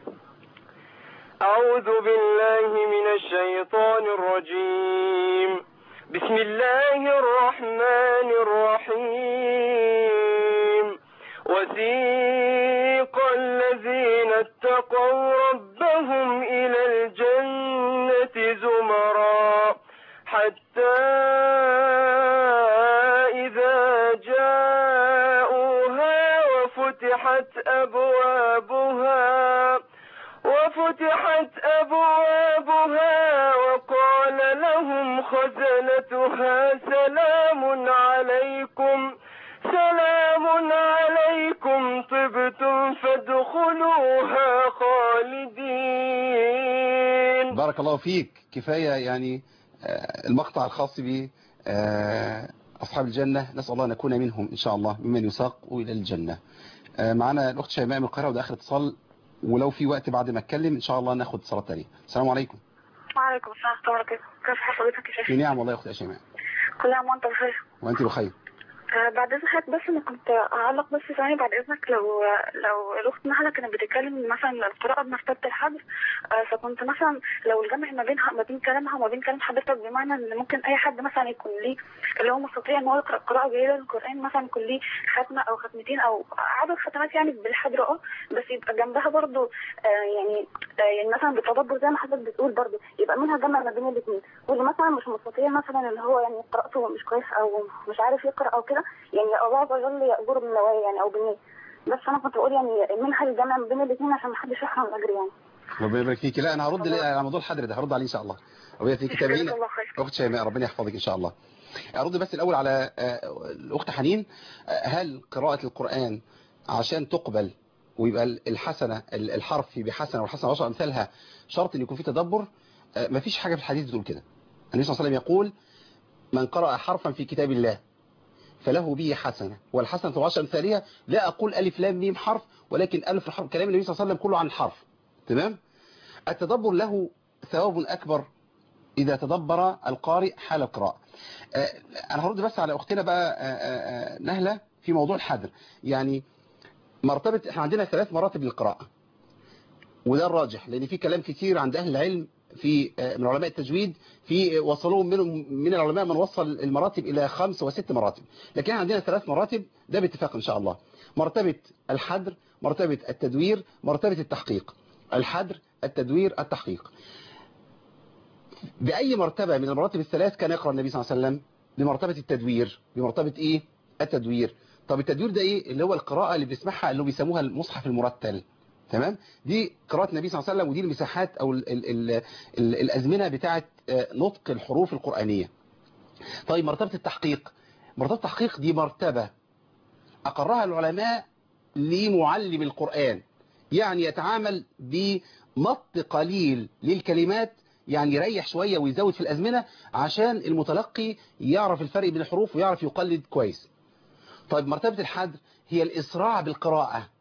أعوذ بالله من الشيطان الرجيم بسم الله الرحمن الرحيم وسيق الذين اتقوا ربهم إلى الجنة زمرا حتى إذا جاءوها وفتحت أبوابها وفتحت أبوابها وقال لهم خزنتها سلام عليكم سلام عليكم أنتم طبتم فادخلوها خالدين بارك الله فيك كفاية يعني آه، المقطع الخاص ب آه، أصحاب الجنة نسأل الله أن نكون منهم إن شاء الله ممن يساق إلى الجنة آه، معنا الأخت شيماء من القاهرة وده آخر اتصال ولو في وقت بعد ما أتكلم إن شاء الله ناخد اتصالات تانية السلام عليكم وعليكم السلام ورحمة الله وبركاته كيف حال حضرتك يا شيخ؟ في نعم والله يا أخت شيماء كل عام وانت بخير وأنت بخير آه، بعد اذن حضرتك بس انا كنت اعلق بس ثاني بعد اذنك لو لو الاخت نهله كانت بتتكلم مثلا القراءه بمرتبه الحذف آه، فكنت مثلا لو الجمع ما بينها ما بين كلامها وما بين كلام حضرتك بمعنى ان ممكن اي حد مثلا يكون ليه اللي هو مستطيع ان هو يقرا قراءه جيده للقران مثلا يكون ليه ختمه او ختمتين او عدد ختمات يعني بالحجر اه بس يبقى جنبها برضو آه، يعني آه، يعني مثلا بالتدبر زي ما حضرتك بتقول برضو يبقى منها جمع ما بين الاثنين واللي مثلا مش مستطيع مثلا اللي هو يعني قراءته مش كويس او مش عارف يقرا او كده يعني الله عز وجل يأجر بالنوايا يعني او بالنية بس انا كنت بقول يعني منها الجمع ما بين الاثنين عشان ما حدش يحرم الاجر يعني ربنا يبارك فيك لا أنا هرد ليه- على موضوع الحدر ده هرد عليه إن شاء الله ربنا يبارك فيك تابعينا جزاك الله خير. أخت شيماء ربنا يحفظك إن شاء الله أرد بس الأول على آه، الأخت حنين آه، هل قراءة القرآن عشان تقبل ويبقى الحسنة الحرف بحسنة والحسنة عشر أمثالها شرط أن يكون في تدبر آه، مفيش حاجة في الحديث بتقول كده النبي صلى الله عليه وسلم يقول من قرأ حرفا في كتاب الله فله به حسنة والحسنة بعشر أمثالها لا أقول ألف لام ميم حرف ولكن ألف حرف كلام النبي صلى الله عليه وسلم كله عن الحرف تمام التدبر له ثواب أكبر إذا تدبر القارئ حال القراءة آه، أنا هرد بس على أختنا بقى آه، آه، آه، نهلة في موضوع الحذر يعني مرتبة احنا عندنا ثلاث مراتب للقراءة وده الراجح لأن في كلام كتير عند أهل العلم في آه، من علماء التجويد في وصلوهم منهم من العلماء من وصل المراتب إلى خمس وست مراتب لكن احنا عندنا ثلاث مراتب ده باتفاق إن شاء الله مرتبة الحذر مرتبة التدوير مرتبة التحقيق الحذر التدوير التحقيق بأي مرتبة من المراتب الثلاث كان يقرأ النبي صلى الله عليه وسلم بمرتبة التدوير بمرتبة إيه التدوير طب التدوير ده إيه اللي هو القراءة اللي بنسمعها اللي بيسموها المصحف المرتل تمام دي قراءة النبي صلى الله عليه وسلم ودي المساحات أو ال ال ال ال الأزمنة بتاعة آه، نطق الحروف القرآنية طيب مرتبة التحقيق مرتبة التحقيق دي مرتبة أقرها العلماء لمعلم القرآن يعني يتعامل بمط قليل للكلمات يعني يريح شوية ويزود في الأزمنة عشان المتلقي يعرف الفرق بين الحروف ويعرف يقلد كويس طيب مرتبة الحد هي الإسراع بالقراءة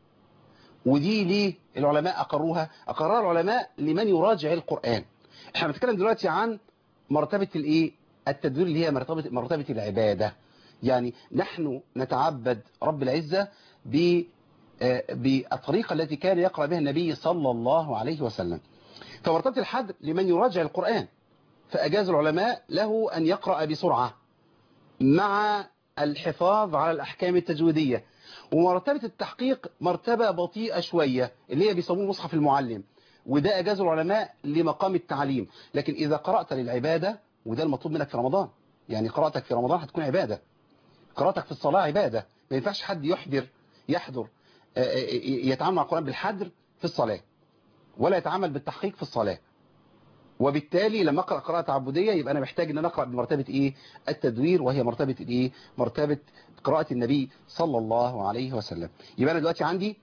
ودي ليه العلماء أقروها أقرها العلماء لمن يراجع القرآن احنا بنتكلم دلوقتي عن مرتبة الايه التدوير اللي هي مرتبة, مرتبة العبادة يعني نحن نتعبد رب العزة ب آه، بالطريقة التي كان يقرأ بها النبي صلى الله عليه وسلم فمرتبة الحد لمن يراجع القرآن فأجاز العلماء له أن يقرأ بسرعة مع الحفاظ على الأحكام التجويدية ومرتبة التحقيق مرتبة بطيئة شوية اللي هي بيسموه مصحف المعلم وده أجاز العلماء لمقام التعليم لكن إذا قرأت للعبادة وده المطلوب منك في رمضان يعني قراءتك في رمضان هتكون عبادة قراءتك في الصلاة عبادة ما ينفعش حد يحضر يحضر آه، آه، يتعامل مع القرآن بالحدر في الصلاة ولا يتعامل بالتحقيق في الصلاة وبالتالي لما اقرا قراءه تعبديه يبقى انا محتاج ان انا اقرا بمرتبه ايه التدوير وهي مرتبه الايه مرتبه قراءه النبي صلى الله عليه وسلم يبقى انا دلوقتي عندي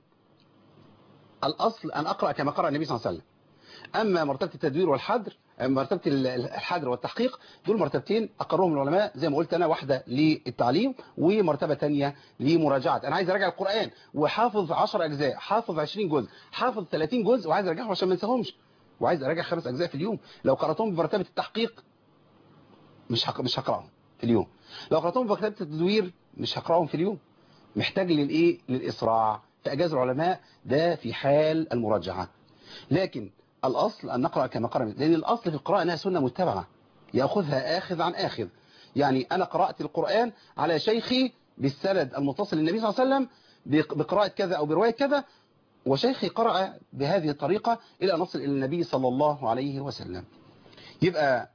الاصل ان اقرا كما قرأ النبي صلى الله عليه وسلم اما مرتبه التدوير والحدر مرتبه الحدر والتحقيق دول مرتبتين اقرهم العلماء زي ما قلت انا واحده للتعليم ومرتبه ثانيه لمراجعه انا عايز اراجع القران وحافظ 10 اجزاء حافظ 20 جزء حافظ 30 جزء وعايز ارجعهم عشان ما انساهمش وعايز اراجع خمس اجزاء في اليوم لو قراتهم بمرتبه التحقيق مش هق... مش هقراهم في اليوم لو قراتهم بمرتبه التدوير مش هقراهم في اليوم محتاج للايه للاسراع فاجاز العلماء ده في حال المراجعه لكن الاصل ان نقرا كما قرأ لان الاصل في القراءه انها سنه متبعه ياخذها اخذ عن اخذ يعني انا قرات القران على شيخي بالسند المتصل للنبي صلى الله عليه وسلم بقراءه كذا او بروايه كذا وشيخي قرأ بهذه الطريقة إلى أن نصل إلى النبي صلى الله عليه وسلم يبقى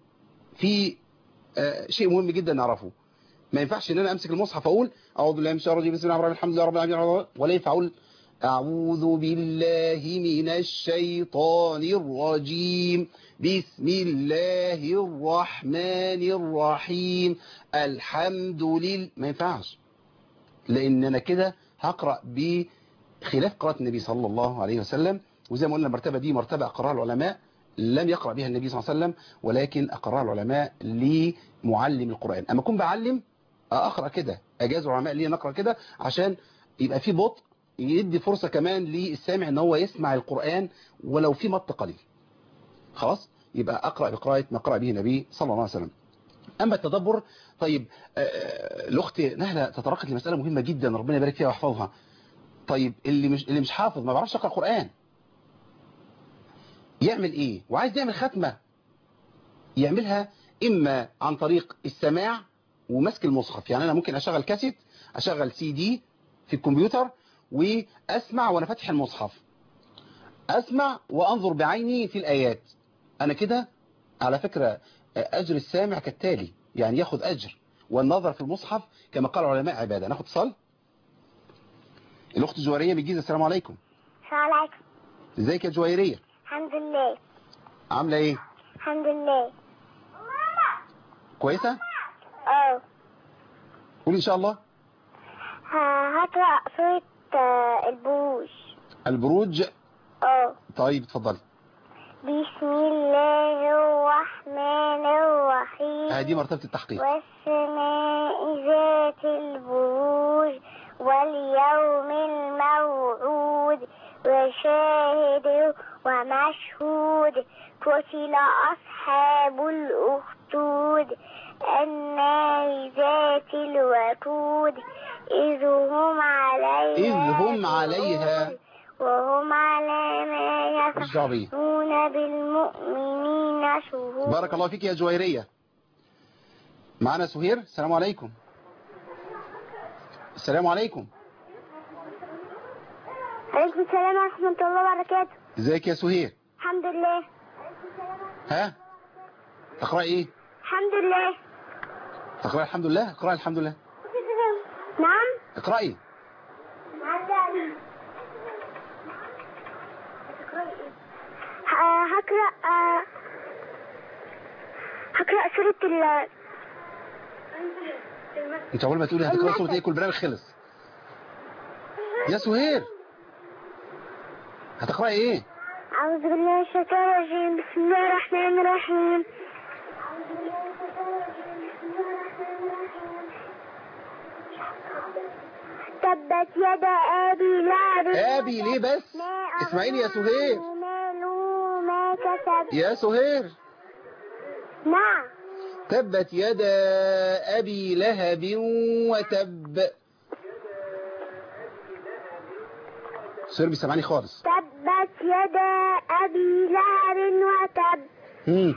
في آه شيء مهم جدا نعرفه ما ينفعش ان انا امسك المصحف اقول اعوذ بالله من الشيطان الرجيم بسم الله الرحمن الرحيم الحمد لله رب العالمين ولا ينفع اقول اعوذ بالله من الشيطان الرجيم بسم الله الرحمن الرحيم الحمد لله ما ينفعش لان انا كده هقرأ بخلاف قراءة النبي صلى الله عليه وسلم وزي ما قلنا المرتبة دي مرتبة أقرها العلماء لم يقرأ بها النبي صلى الله عليه وسلم ولكن أقرها العلماء لمعلم القرآن أما أكون بعلم أقرأ كده أجاز العلماء لي نقرأ كده عشان يبقى في بطء يدي فرصة كمان للسامع ان هو يسمع القرآن ولو في مط قليل خلاص يبقى أقرأ بقراءة ما قرأ به النبي صلى الله عليه وسلم أما التدبر طيب آه، الأخت نهلة تطرقت لمسألة مهمة جدا ربنا يبارك فيها ويحفظها طيب اللي مش اللي مش حافظ ما بيعرفش يقرأ قرآن يعمل ايه وعايز يعمل ختمة يعملها اما عن طريق السماع ومسك المصحف يعني انا ممكن اشغل كاسيت اشغل سي دي في الكمبيوتر واسمع وانا فاتح المصحف اسمع وانظر بعيني في الايات انا كده على فكرة اجر السامع كالتالي يعني ياخد اجر والنظر في المصحف كما قال العلماء عبادة ناخد اتصال الاخت جويرية من الجيزة السلام عليكم السلام عليكم ازيك يا جويرية الحمد لله عاملة ايه الحمد لله كويسة اه قولي ان شاء الله ه- هقرأ سورة آه، البروج البروج اه طيب اتفضلي بسم الله الرحمن الرحيم هذه مرتبة التحقيق والسماء ذات البروج واليوم الموعود وشاهد ومشهود قتل أصحاب الأخدود النار ذات الوقود إذ هم عليها إذ هم عليها وهم على ما مش دعوة بيه. يفعلون بالمؤمنين شهود بارك الله فيك يا جويرية معنا سهير السلام عليكم السلام عليكم عليكم السلام ورحمة الله وبركاته ازيك يا سهير الحمد لله ها تقرأ ايه الحمد لله تقرأ الحمد لله اقرأ الحمد لله نعم اقرأي ه- هقرأ آه، هقرأ سورة ال انت اول ما تقولي هتقرأ سورة ايه كل برنامج خلص يا سهير هتقرأي ايه أعوذ بالله من الشيطان الرجيم بسم الله الرحمن الرحيم تبت يد أبي لهب ابي ليه بس ما اسمعيني يا أغنى سهير عنه ماله ما كسب يا سهير نعم تبت يدا أبي لهب وتب سير بيسمعني خالص تبت يد أبي لهب وتب مم.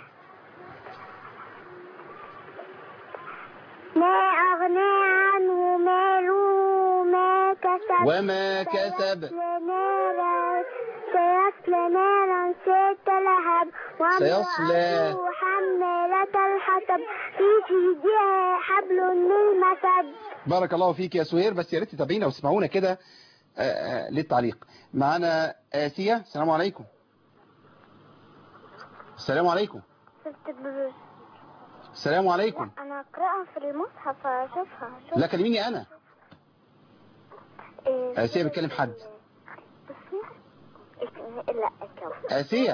ما أغنى عنه ماله ما كسب وما كسب سيصلى نارا سيصلى نارا ذات لهب سيصلى. وامرأته حمالة الحطب في جيدها حبل من مسد بارك الله فيك يا سهير بس يا ريت تتابعينا وتسمعونا كده آه، آه، للتعليق معانا آسيا السلام عليكم السلام عليكم السلام عليكم أنا أقرأها في المصحف أشوفها أشوف لا كلميني أنا إيه، آسيا بتكلم حد بصي. إيه، لا الكون آسيا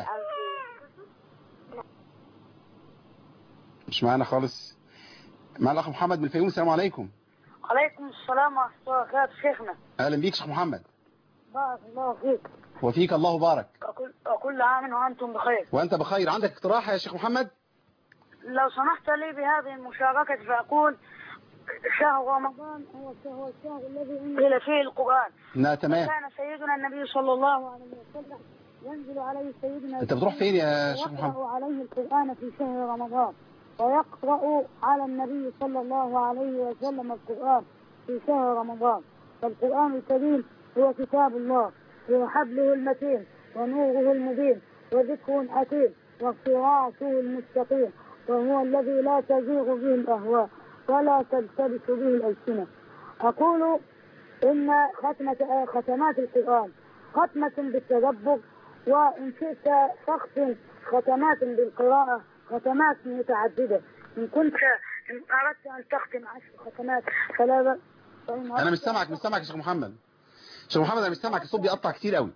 مش معانا خالص مع الأخ محمد من الفيوم السلام عليكم عليكم السلام ورحمة الله وبركاته شيخنا أهلا بيك شيخ محمد بارك الله فيك وفيك الله بارك وكل, وكل عام وأنتم بخير وأنت بخير عندك اقتراح يا شيخ محمد لو سمحت لي بهذه المشاركة فأقول شهر رمضان هو هو الشهر الذي أنزل فيه القرآن لا تمام كان سيدنا النبي صلى الله عليه وسلم ينزل عليه سيدنا أنت بتروح فين يا شيخ محمد ويقرأ عليه القرآن في شهر رمضان ويقرأ على النبي صلى الله عليه وسلم القرآن في شهر رمضان فالقرآن الكريم هو كتاب الله هو حبله المتين ونوره المبين وذكر حكيم وصراطه المستقيم وهو الذي لا تزيغ به الأهواء ولا تلتبس به الألسنة أقول إن ختمة ختمات القرآن ختمة بالتدبر وإن شئت تختم ختمات بالقراءة ختمات متعددة إن كنت إن أردت أن تختم عشر ختمات فلا بأس فإن أنا مش سامعك مش سامعك يا شيخ محمد شيخ محمد انا مش سامعك الصوت بيقطع كتير قوي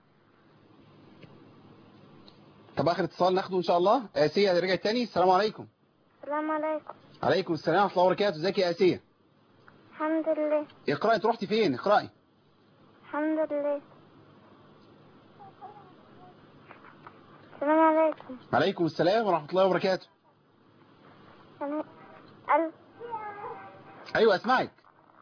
طب اخر اتصال ناخده ان شاء الله اسيه رجعت تاني السلام عليكم السلام عليكم عليكم السلام ورحمه الله وبركاته ازيك يا اسيه الحمد لله اقراي انت رحتي فين اقراي الحمد لله السلام عليكم عليكم السلام ورحمه الله وبركاته أنا ال- ايوه اسمعك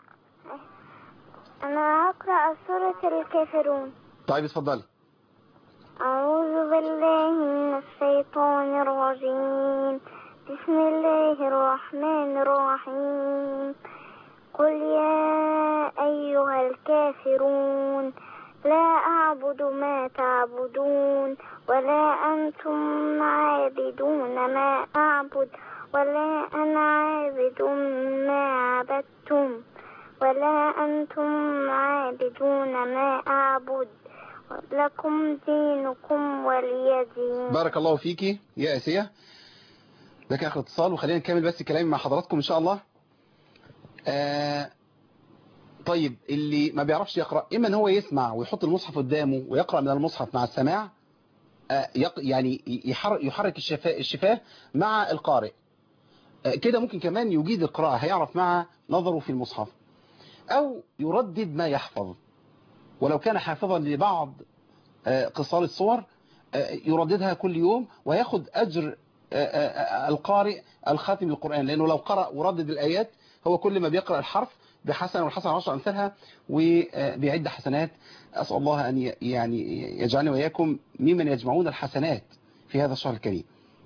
أنا هقرأ سورة الكافرون طيب اتفضلي أعوذ بالله من الشيطان الرجيم بسم الله الرحمن الرحيم قل يا أيها الكافرون لا أعبد ما تعبدون ولا أنتم عابدون ما أعبد ولا أنا عابد ما عبدتم ولا أنتم عابدون ما أعبد لكم دينكم ولي دين بارك الله فيكي يا اسيه ده كان اخر اتصال وخلينا نكمل بس كلامي مع حضراتكم ان شاء الله آه طيب اللي ما بيعرفش يقرا اما ان هو يسمع ويحط المصحف قدامه ويقرا من المصحف مع السماع آه يق يعني يحرك, يحرك الشفاه الشفاه مع القارئ آه كده ممكن كمان يجيد القراءه هيعرف مع نظره في المصحف او يردد ما يحفظ ولو كان حافظا لبعض آه، قصار الصور آه، يرددها كل يوم وياخد أجر آه، آه، القارئ الخاتم للقرآن لأنه لو قرأ وردد الآيات هو كل ما بيقرأ الحرف بحسنة والحسنة عشر أمثالها وبيعد حسنات أسأل الله أن ي- يعني يجعلني وإياكم ممن يجمعون الحسنات في هذا الشهر الكريم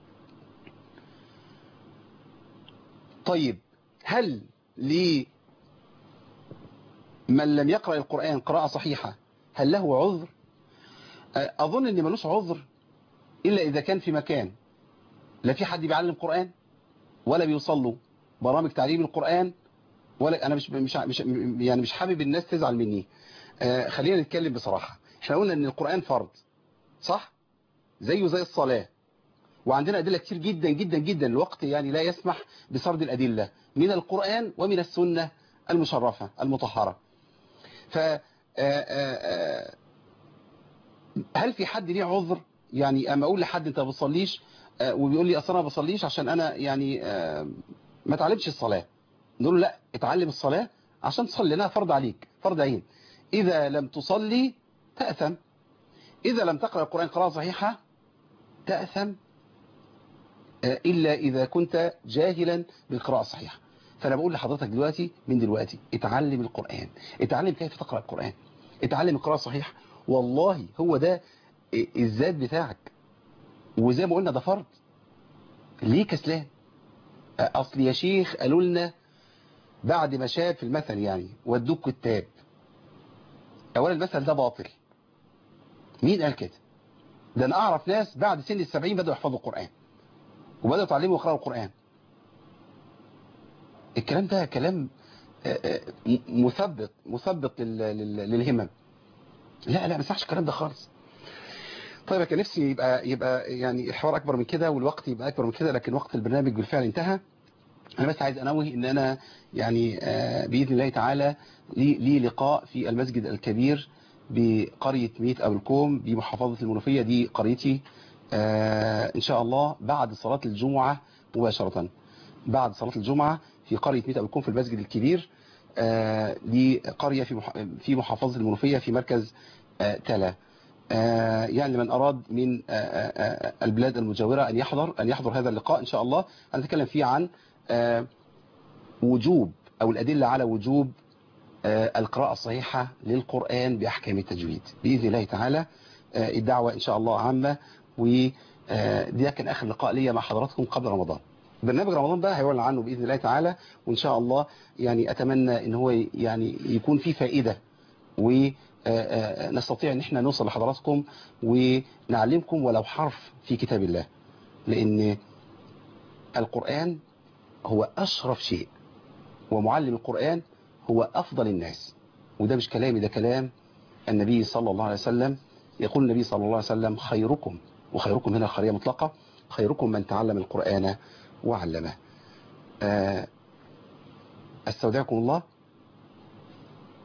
طيب هل لي من لم يقرأ القرآن قراءة صحيحة هل له عذر أظن أن ملوش عذر إلا إذا كان في مكان لا في حد بيعلم قرآن ولا بيوصل برامج تعليم القرآن ولا أنا مش مش مش يعني مش حابب الناس تزعل مني آه، خلينا نتكلم بصراحة احنا قلنا أن القرآن فرض صح زيه زي الصلاة وعندنا أدلة كتير جدا جدا جدا الوقت يعني لا يسمح بسرد الأدلة من القرآن ومن السنة المشرفة المطهرة ف آه، آه، آه، هل في حد ليه عذر يعني اما اقول لحد انت ما بتصليش آه، وبيقول لي اصل انا ما بصليش عشان انا يعني آه، ما اتعلمش الصلاه نقول له لا اتعلم الصلاه عشان تصلي لانها فرض عليك فرض عين اذا لم تصلي تاثم اذا لم تقرا القران قراءه صحيحه تاثم آه، الا اذا كنت جاهلا بالقراءه الصحيحه فانا بقول لحضرتك دلوقتي من دلوقتي اتعلم القران اتعلم كيف تقرا القران اتعلم القراءه الصحيحه والله هو ده الذات بتاعك وزي ما قلنا ده فرض ليه كسلان اصل يا شيخ قالوا لنا بعد ما شاف في المثل يعني ودوك كتاب اولا المثل ده باطل مين قال كده ده انا اعرف ناس بعد سن السبعين بدأوا يحفظوا القرآن وبدأوا يتعلموا يقرأوا القرآن الكلام ده كلام آه، آه، م- مثبط مثبط لل- لل- للهمم لا لا ما يصحش الكلام ده خالص طيب كان نفسي يبقى يبقى يعني الحوار اكبر من كده والوقت يبقى اكبر من كده لكن وقت البرنامج بالفعل انتهى انا بس عايز انوه ان انا يعني آه، باذن الله تعالى لي لي لقاء في المسجد الكبير بقريه ميت ابو الكوم بمحافظه المنوفيه دي قريتي آه، ان شاء الله بعد صلاه الجمعه مباشره بعد صلاه الجمعه في قريه ميت ابو الكوم في المسجد الكبير آه، دي قريه في مح- في محافظه المنوفيه في مركز آه، تلا آه، يعني من أراد من آه، آه، آه، البلاد المجاورة أن يحضر أن يحضر هذا اللقاء إن شاء الله هنتكلم فيه عن آه، وجوب أو الأدلة على وجوب آه، القراءة الصحيحة للقرآن بأحكام التجويد بإذن الله تعالى آه، الدعوة إن شاء الله عامة ودي كان آخر لقاء ليا مع حضراتكم قبل رمضان برنامج رمضان بقى هيعلن عنه بإذن الله تعالى وإن شاء الله يعني أتمنى إن هو يعني يكون فيه فائدة ونستطيع ان احنا نوصل لحضراتكم ونعلمكم ولو حرف في كتاب الله لان القرآن هو اشرف شيء ومعلم القرآن هو افضل الناس وده مش كلامي ده كلام النبي صلى الله عليه وسلم يقول النبي صلى الله عليه وسلم خيركم وخيركم هنا خيرية مطلقة خيركم من تعلم القرآن وعلمه آه، استودعكم الله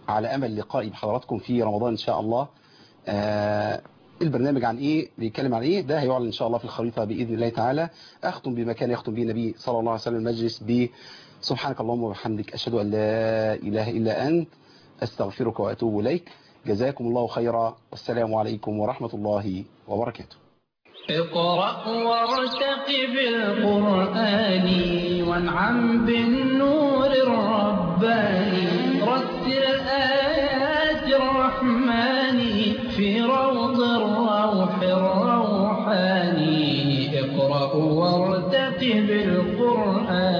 على أمل لقائي بحضراتكم في رمضان إن شاء الله آه، البرنامج عن إيه بيتكلم عن إيه ده هيعلن إن شاء الله في الخريطة بإذن الله تعالى أختم بما كان يختم به النبي صلى الله عليه وسلم المجلس ب سبحانك اللهم وبحمدك أشهد أن لا إله إلا أنت أستغفرك وأتوب إليك جزاكم الله خيرا والسلام عليكم ورحمة الله وبركاته اقرأ وارتقب القرآن وانعم بالنور الرباني رتل آيات الرحمن في روض الروح الروحاني اقرأ وارتقب القرآن